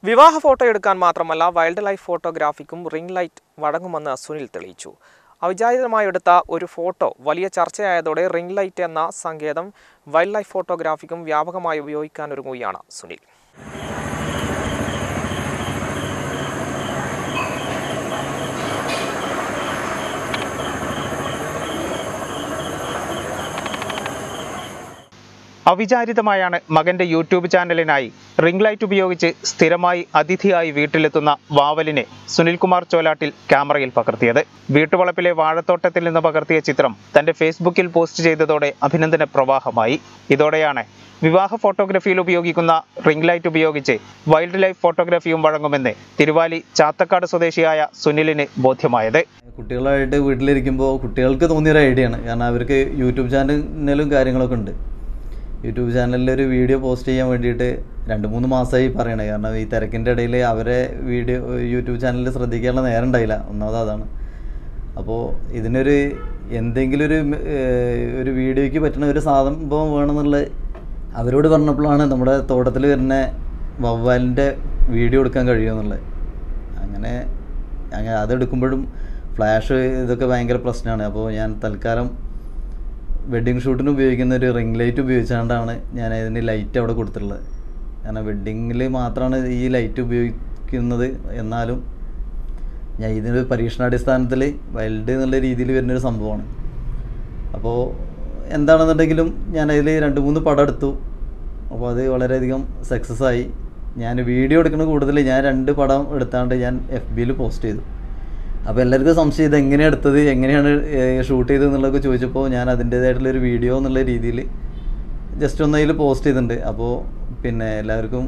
വിവാഹ ഫോട്ടോ എടുക്കാൻ മാത്രമല്ല വൈൽഡ് ലൈഫ് ഫോട്ടോഗ്രാഫിക്കും റിംഗ് ലൈറ്റ് വഴങ്ങുമെന്ന് സുനിൽ തെളിയിച്ചു അവിചാരിതമായി എടുത്ത ഒരു ഫോട്ടോ വലിയ ചർച്ചയായതോടെ റിംഗ് ലൈറ്റ് എന്ന സങ്കേതം വൈൽഡ് ലൈഫ് ഫോട്ടോഗ്രാഫിക്കും വ്യാപകമായി ഉപയോഗിക്കാനൊരുങ്ങുകയാണ് സുനിൽ അവിചാരിതമായാണ് മകന്റെ യൂട്യൂബ് ചാനലിനായി റിംഗ് ലൈറ്റ് ഉപയോഗിച്ച് സ്ഥിരമായി അതിഥിയായി വീട്ടിലെത്തുന്ന വാവലിനെ സുനിൽകുമാർ ചോലാട്ടിൽ ക്യാമറയിൽ പകർത്തിയത് വീട്ടുവളപ്പിലെ വാഴത്തോട്ടത്തിൽ നിന്ന് പകർത്തിയ ചിത്രം തന്റെ ഫേസ്ബുക്കിൽ പോസ്റ്റ് ചെയ്തതോടെ അഭിനന്ദന പ്രവാഹമായി ഇതോടെയാണ് വിവാഹ ഫോട്ടോഗ്രഫിയിൽ ഉപയോഗിക്കുന്ന റിംഗ് ലൈറ്റ് ഉപയോഗിച്ച് വൈൽഡ് ലൈഫ് ഫോട്ടോഗ്രഫിയും വഴങ്ങുമെന്ന് തിരുവാലി ചാത്തക്കാട് സ്വദേശിയായ സുനിലിന് ബോധ്യമായത് കുട്ടികളായിട്ട് വീട്ടിലിരിക്കുമ്പോൾ കുട്ടികൾക്ക് തോന്നിയൊരു ഐഡിയ ആണ് കാരണം അവർക്ക് യൂട്യൂബ് ചാനലും കാര്യങ്ങളൊക്കെ ഉണ്ട് യൂട്യൂബ് ചാനലിൽ ഒരു വീഡിയോ പോസ്റ്റ് ചെയ്യാൻ വേണ്ടിയിട്ട് രണ്ട് മൂന്ന് മാസമായി പറയണേ കാരണം ഈ തിരക്കിൻ്റെ ഇടയിൽ അവരെ വീഡിയോ യൂട്യൂബ് ചാനലിൽ ശ്രദ്ധിക്കാനുള്ള നേരം ഉണ്ടായില്ല ഒന്നാമത് അതാണ് അപ്പോൾ ഇതിനൊരു എന്തെങ്കിലും ഒരു ഏഹ്, ഒരു വീഡിയോയ്ക്ക് പറ്റുന്ന ഒരു സംഭവം വേണമെന്നുള്ള അവരോട് പറഞ്ഞപ്പോഴാണ് നമ്മുടെ തോട്ടത്തിൽ വരുന്ന വവ്വാലിൻ്റെ വീഡിയോ എടുക്കാൻ കഴിയുമെന്നുള്ളത് അങ്ങനെ അങ്ങനെ അതെടുക്കുമ്പോഴും ഫ്ലാഷ് ഇതൊക്കെ ഭയങ്കര പ്രശ്നമാണ് അപ്പോൾ ഞാൻ തൽക്കാലം വെഡ്ഡിങ് ഷൂട്ടിന് ഉപയോഗിക്കുന്ന ഒരു റിംഗ് ലൈറ്റ് ഉപയോഗിച്ചുകൊണ്ടാണ് ഞാൻ ഇതിന് ലൈറ്റ് അവിടെ കൊടുത്തിട്ടുള്ളത് കാരണം വെഡ്ഡിങ്ങിൽ മാത്രമാണ് ഈ ലൈറ്റ് ഉപയോഗിക്കുന്നത് എന്നാലും ഞാൻ ഇതിന് പരീക്ഷണാടിസ്ഥാനത്തിൽ വൈൽഡ് എന്നുള്ള രീതിയിൽ വരുന്നൊരു സംഭവമാണ് അപ്പോൾ എന്താണെന്നുണ്ടെങ്കിലും ഞാൻ അതിൽ രണ്ട് മൂന്ന് പടം എടുത്തു അപ്പോൾ അത് വളരെയധികം സക്സസ് ആയി ഞാൻ വീഡിയോ എടുക്കുന്ന കൂടുതൽ ഞാൻ രണ്ട് പടം എടുത്താണ്ട് ഞാൻ എഫ് ബിയിൽ പോസ്റ്റ് ചെയ്തു അപ്പോൾ എല്ലാവർക്കും സംശയം ഇത് എങ്ങനെയാണ് എടുത്തത് എങ്ങനെയാണ് ഷൂട്ട് ചെയ്തത് എന്നുള്ളതൊക്കെ ചോദിച്ചപ്പോൾ ഞാൻ അതിൻ്റേതായിട്ടുള്ളൊരു വീഡിയോ എന്നുള്ള രീതിയിൽ ജസ്റ്റ് ഒന്ന് അതിൽ പോസ്റ്റ് ചെയ്തിട്ടുണ്ട് അപ്പോൾ പിന്നെ എല്ലാവർക്കും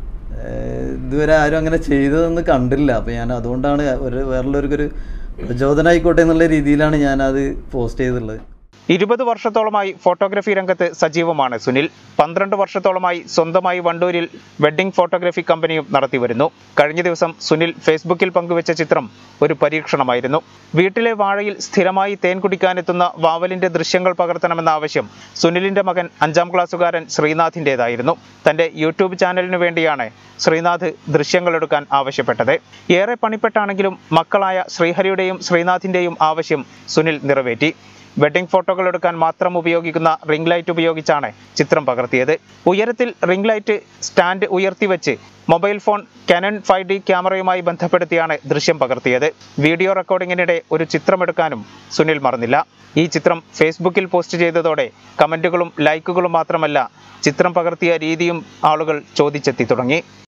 ഏഹ്, ഇതുവരെ ആരും അങ്ങനെ ചെയ്തതെന്ന് കണ്ടില്ല അപ്പോൾ ഞാൻ അതുകൊണ്ടാണ് ഒരു വേറുള്ളവർക്കൊരു പ്രചോദനമായിക്കോട്ടെ എന്നുള്ള രീതിയിലാണ് ഞാനത് പോസ്റ്റ് ചെയ്തിട്ടുള്ളത് ഇരുപത് വർഷത്തോളമായി ഫോട്ടോഗ്രഫി രംഗത്ത് സജീവമാണ് സുനിൽ പന്ത്രണ്ട് വർഷത്തോളമായി സ്വന്തമായി വണ്ടൂരിൽ വെഡ്ഡിംഗ് ഫോട്ടോഗ്രഫി കമ്പനിയും നടത്തിവരുന്നു കഴിഞ്ഞ ദിവസം സുനിൽ ഫേസ്ബുക്കിൽ പങ്കുവച്ച ചിത്രം ഒരു പരീക്ഷണമായിരുന്നു വീട്ടിലെ വാഴയിൽ സ്ഥിരമായി തേൻ കുടിക്കാനെത്തുന്ന വാവലിന്റെ ദൃശ്യങ്ങൾ പകർത്തണമെന്ന ആവശ്യം സുനിലിന്റെ മകൻ അഞ്ചാം ക്ലാസ്സുകാരൻ ശ്രീനാഥിൻ്റെതായിരുന്നു തന്റെ യൂട്യൂബ് ചാനലിനു വേണ്ടിയാണ് ശ്രീനാഥ് ദൃശ്യങ്ങൾ എടുക്കാൻ ആവശ്യപ്പെട്ടത് ഏറെ പണിപ്പെട്ടാണെങ്കിലും മക്കളായ ശ്രീഹരിയുടെയും ശ്രീനാഥിന്റെയും ആവശ്യം സുനിൽ നിറവേറ്റി വെഡ്ഡിംഗ് ഫോട്ടോകൾ എടുക്കാൻ മാത്രം ഉപയോഗിക്കുന്ന റിംഗ് ലൈറ്റ് ഉപയോഗിച്ചാണ് ചിത്രം പകർത്തിയത് ഉയരത്തിൽ റിംഗ് ലൈറ്റ് സ്റ്റാൻഡ് ഉയർത്തിവെച്ച് mobile phone Canon five D ക്യാമറയുമായി ബന്ധപ്പെടുത്തിയാണ് ദൃശ്യം പകർത്തിയത് വീഡിയോ റെക്കോർഡിങ്ങിനിടെ ഒരു ചിത്രമെടുക്കാനും സുനിൽ മറന്നില്ല ഈ ചിത്രം ഫേസ്ബുക്കിൽ പോസ്റ്റ് ചെയ്തതോടെ കമന്റുകളും ലൈക്കുകളും മാത്രമല്ല ചിത്രം പകർത്തിയ രീതിയും ആളുകൾ ചോദിച്ചെത്തി തുടങ്ങി